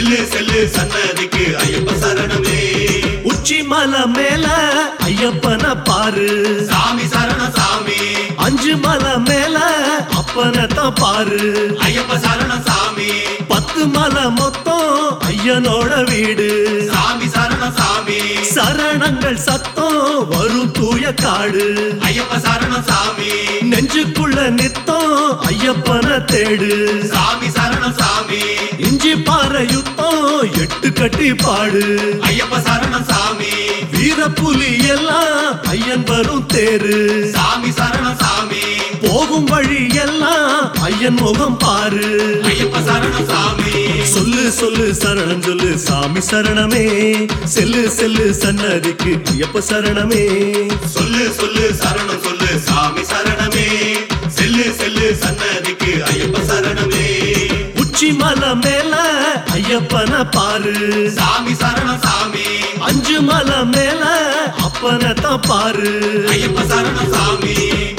cell cell சன்னதிக்கு ஐயப்ப சரணமே உச்சி மலை மேல ஐயப்பன பாரு சாமி சரண சாமி அஞ்சு மலை மேல அப்பனை தான் பாரு ஐயப்ப சரண சாமி பத்து மலை மொத்தம் ஐயனோட வீடு சாமி சரண சாமி சரணங்கள் சத்தம் வரும் தூய காடு ஐயப்ப சரண சாமி நெஞ்சுக்குள்ள நித்தம் ஐயப்பன தேடு சாமி சரண சாமி இஞ்சி பாறை யுத்தம் எட்டு கட்டி பாடு ஐயப்ப சரண சாமி வீரப்புலி எல்லாம் ஐயன் வரும் தேரு சாமி சரண சாமி போகும் வழி எல்லாம் ஐயன் முகம் பாரு ஐயப்ப சரண சாமி சொல்லு சொல்லு சரணம் சொல்லு சாமி சரணமே செல்லு செல்லு சன்னதிக்கு ஐயப்ப சரணமே சொல்லு சொல்லு சரணம் சொல்லு சாமி சரணமே செல்லு செல்லு சன்னதிக்கு ஐயப்ப சரணமே உச்சி மலை மேல ஐயப்பன பாரு சாமி சரண சாமி அஞ்சு மலை மேல அப்பனை தான் பாரு ஐயப்ப சரண சாமி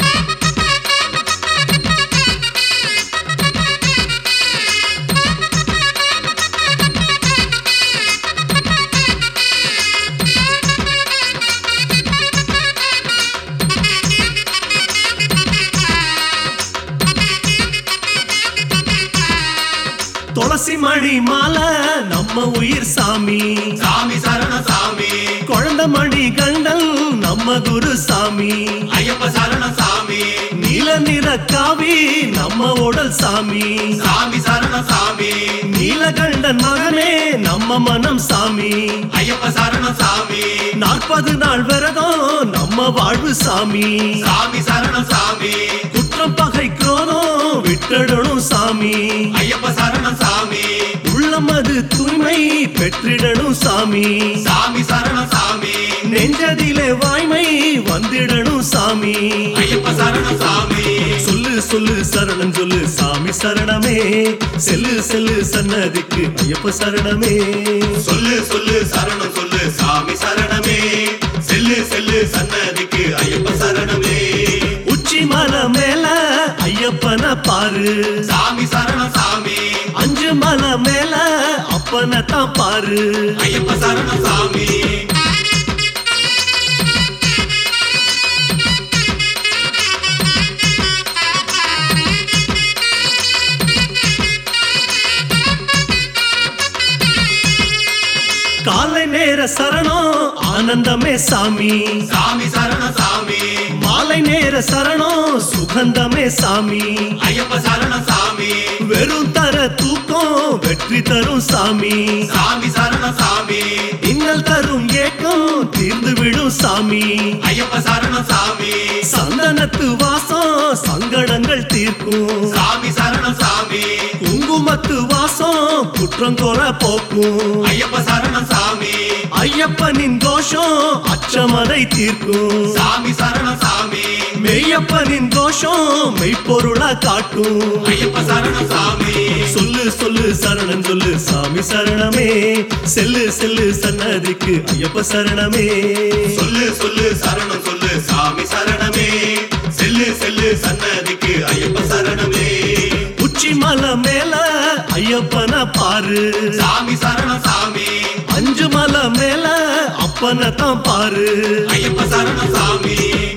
துளசி மணி மாலை நம்ம உயிர் சாமி சாமி சரண சாமி குழந்தை மணி கண்டன் நம்ம குரு சாமி ஐயப்ப சரண சாமி நீல நிற காவி நம்ம உடல் சாமி சாமி சரண சாமி நீலகண்டன் மகனே நம்ம மனம் சாமி ஐயப்ப சரண சாமி நாற்பது நாள் விரதம் நம்ம வாழ்வு சாமி சாமி சரண சாமி குற்றம் பகை குரோதம் விட்டுடணும் சாமி ஐயப்ப சரண சாமி உள்ளம் அது தூய்மை பெற்றிடணும் சாமி சாமி சரண சாமி நெஞ்சதிலே வாய்மை வந்திடணும் சாமி ஐயப்ப சரண சாமி சொல்லு சொல்லு சரணம் சொல்லு சாமி சரணமே செல்லு செல்லு சன்னதிக்கு ஐயப்ப சரணமே சொல்லு சொல்லு சரணம் சொல்லு சாமி சரணமே செல்லு செல்லு சன்னதிக்கு ஐயப்ப சரணமே உச்சி மலை மேல ஐயப்பன பாரு சாமி சரண சாமி அஞ்சு மலை மேல அப்பனை தான் பாரு ஐயப்ப சரண சாமி காலை நேர சரணம் ஆனந்தமே சாமி சாமி சரண சாமி மாலை நேர சரணம் சுகந்தமே சாமி ஐயப்ப சரண சாமி வெறும் தர தூக்கம் வெற்றி தரும் சாமி சாமி சரண சாமி இன்னல் தரும் ஏக்கம் தீர்ந்து விடும் சாமி ஐயப்ப சரண சாமி சந்தனத்து வாசம் சங்கடங்கள் தீர்க்கும் சாமி சரண சாமி குங்குமத்து வாசம் குற்றம் குற போக்கும் ஐயப்ப சரண சாமி ஐயப்பனின் கோஷம் அச்சமதை தீர்க்கும் சாமி சரண சாமி மெய்யப்பனின் கோஷம் மெய்ப்பொருளா காட்டும் ஐயப்ப சரண சாமி சொல்லு சொல்லு சரணம் சொல்லு சாமி சரணமே செல்லு செல்லு சன்னதிக்கு ஐயப்ப சரணமே சொல்லு சொல்லு சரணம் சொல்லு சாமி சரணமே செல்லு செல்லு சன்னதிக்கு ஐயப்ப சரணமே உச்சி மலை மேல ஐயப்பன பாரு சாமி சரண சாமி அஞ்சு மலை மேல அப்பனை தான் பாரு ஐயப்ப சரண சாமி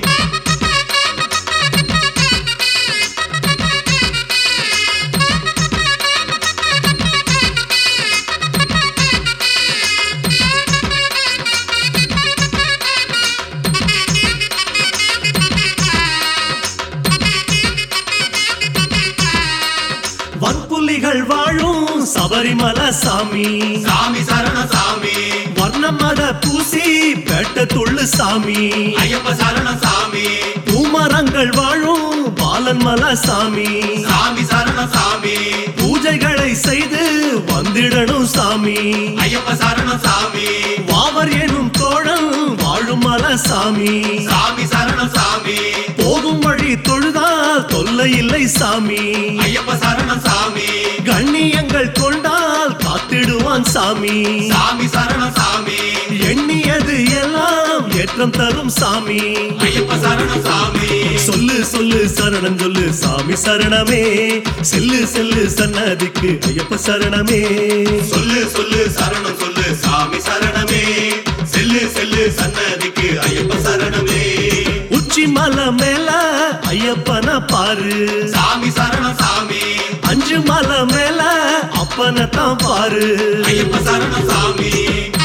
வன்புலிகள் வாழும் சபரிமலை சாமி சாமி சரண சாமி வர்ண மத பூசி பேட்ட துள்ளு சாமி ஐயப்ப சரண சாமி பூமரங்கள் வாழும் பாலன் மலை சாமி சாமி சரண சாமி பூஜைகளை செய்து வந்திடணும் சாமி ஐயப்ப சரண சாமி வாவர் எனும் தோழன் வாழும் மலை சாமி சாமி சரண சாமி போகும் வழி தொழுதால் தொல்லை இல்லை சாமி ஐயப்ப சரண சாமி கண்ணியங்கள் கொண்டால் காத்திடுவான் சாமி சாமி சரண சாமி எண்ணியது எல்லாம் ஏற்றம் தரும் சாமி ஐயப்ப சரணம் சாமி சொல்லு சொல்லு சரணம் சொல்லு சாமி சரணமே செல்லு செல்லு சன்னதிக்கு ஐயப்ப சரணமே சொல்லு சொல்லு சரணம் சொல்லு சாமி சரணமே செல்லு செல்லு சன்னதிக்கு ஐயப்ப சரணமே உச்சி மலை மேல ஐயப்பன பாரு சாமி சரணம் சாமி அஞ்சு மலை மேல அப்பனை தான் பாரு ஐயப்ப சரணம் சாமி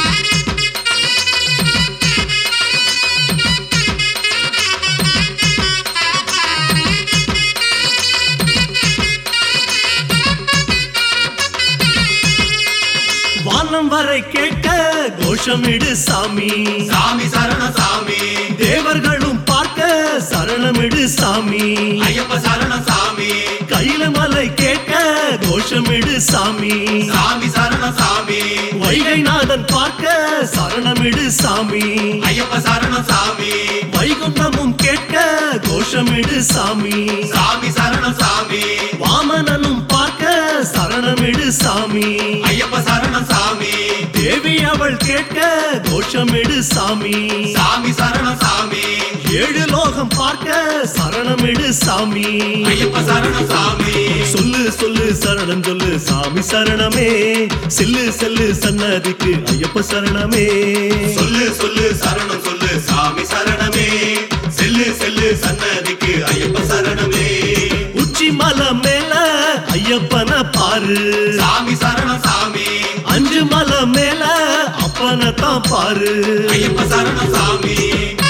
வானம் வரை கேட்க கோஷமிடு சாமி சாமி சரணம் சாமி தேவர்களும் பார்க்க சரணமிடு சாமி ஐயப்ப சரணம் சாமி கையில மலை கேட்க கோஷமிடு சாமி சாமி சரணம் சாமி வைகைநாதன் பார்க்க சரணமிடு சாமி ஐயப்ப சரணம் சாமி வைகுண்டமும் கேட்க கோஷமிடு சாமி சாமி சரணம் சாமி வாமனனும் பார்க்க சரணமிடு சாமி ஐயப்ப சரணம் சாமி தேவி அவள் கேட்க கோஷமிடு சாமி சாமி சரணம் சாமி ஏழு லோகம் பார்க்க சரணமிடு சாமி ஐயப்ப சரணம் சாமி சொல்லு சொல்லு சரணம் சொல்லு சாமி சரணமே செல்லு செல்லு சன்னதிக்கு ஐயப்ப சரணமே சொல்லு சொல்லு சரணம் சொல்லு சாமி சரணமே செல்லு செல்லு சன்னதிக்கு ஐயப்ப சரணமே உச்சி மலை மேல ஐயப்பன பாரு சாமி சரணம் சாமி அஞ்சு மலை மேல அப்பனை தான் பாரு ஐயப்ப சரணம் சாமி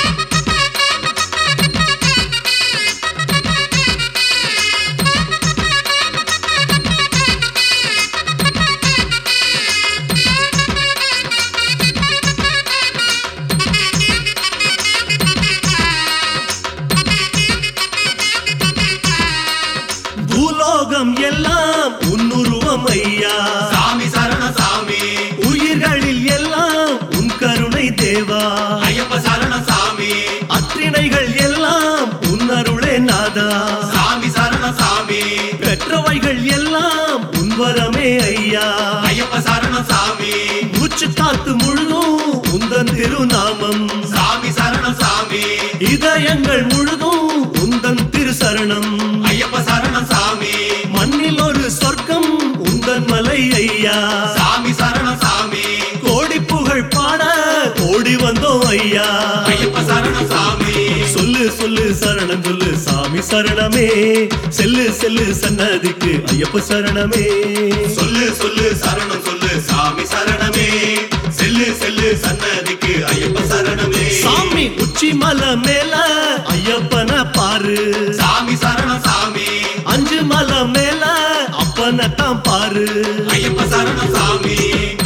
பூலோகம் எல்லாம் உன்னுருவம் ஐயா சாமி சரணம் சாமி உயிர்களில் எல்லாம் உன் கருணை தேவா ஐயப்ப சரணம் சாமி அற்றிணைகள் எல்லாம் உன் அருளே நாதா சாமி சரணம் சாமி பெற்றவைகள் எல்லாம் உன் வரமே ஐயா ஐயப்ப சரணம் சாமி மூச்சு காத்து முழுதும் உந்தன் திருநாமம் சாமி சரணம் சாமி இதயங்கள் முழுதும் உந்தன் திரு சரணம் ஐயப்ப சரணம் சாமி மண்ணில் ஒரு சொர்க்கம் உந்தன் மலை ஐயா சாமி சரணம் சாமி கோடி புகழ் பாட ஓடி வந்தோம் ஐயா ஐயப்ப சரணம் சாமி சொல்லு சொல்லு சரணம் சொல்லு சாமி சரணமே செல்லு செல்லு சன்னதிக்கு ஐயப்ப சரணமே சொல்லு சொல்லு சரணம் சொல்லு சாமி சரணமே செல்லு செல்லு சன்னதிக்கு ஐயப்ப சரணமே சாமி உச்சி மலை மேல ஐயப்பன பாரு சாமி சரணம் சாமி அஞ்சு மலை மேல அப்பனை தான் பாரு ஐயப்ப சரணம் சாமி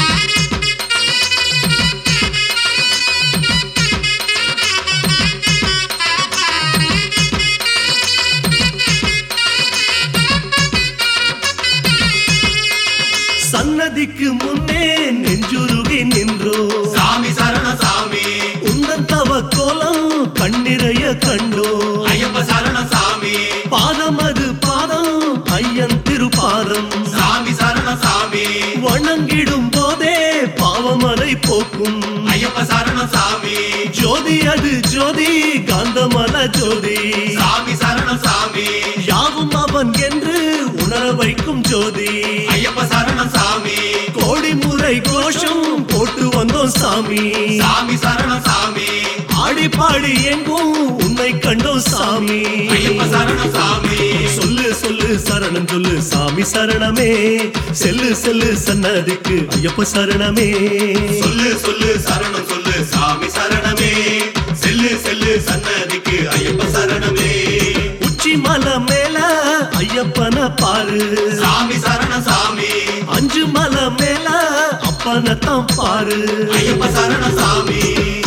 சன்னதிக்கு முன்னே நெஞ்சுருகி நின்றோ சாமி சரணம் சாமி உந்தன் தவ கோலம் கண்ணிறைய கண்டோ ஐயப்ப சரணம் சாமி பாதம் அது பாதம் ஐயன் திருப்பாதம் சாமி சரணம் சாமி வணங்கிடும் போதே பாவம் அதை போக்கும் ஐயப்ப சரணம் சாமி ஜோதி அது ஜோதி காந்தமல ஜோதி சாமி சரணம் சாமி யாவும் அவன் என்று உணர வைக்கும் ஜோதி ஐயப்ப சரணம் சாமி கோடி முறை கோஷம் போட்டு வந்தோம் சாமி சாமி சரணம் சாமி ஆடி பாடி எங்கும் உன்னை கண்டோம் சாமி ஐயப்ப சரணம் சாமி சொல்லு சொல்லு சரணம் சொல்லு சாமி சரணமே செல்லு செல்லு சன்னதிக்கு ஐயப்ப சரணமே சொல்லு சொல்லு சரணம் சொல்லு சாமி சரணமே செல்லு செல்லு சன்னதிக்கு ஐயப்ப சரணமே உச்சி மலை மேல ஐயப்பன பாரு சாமி சரணம் சாமி அஞ்சு மலை மேல அப்பனை தான் பாரு ஐயப்ப சரணம் சாமி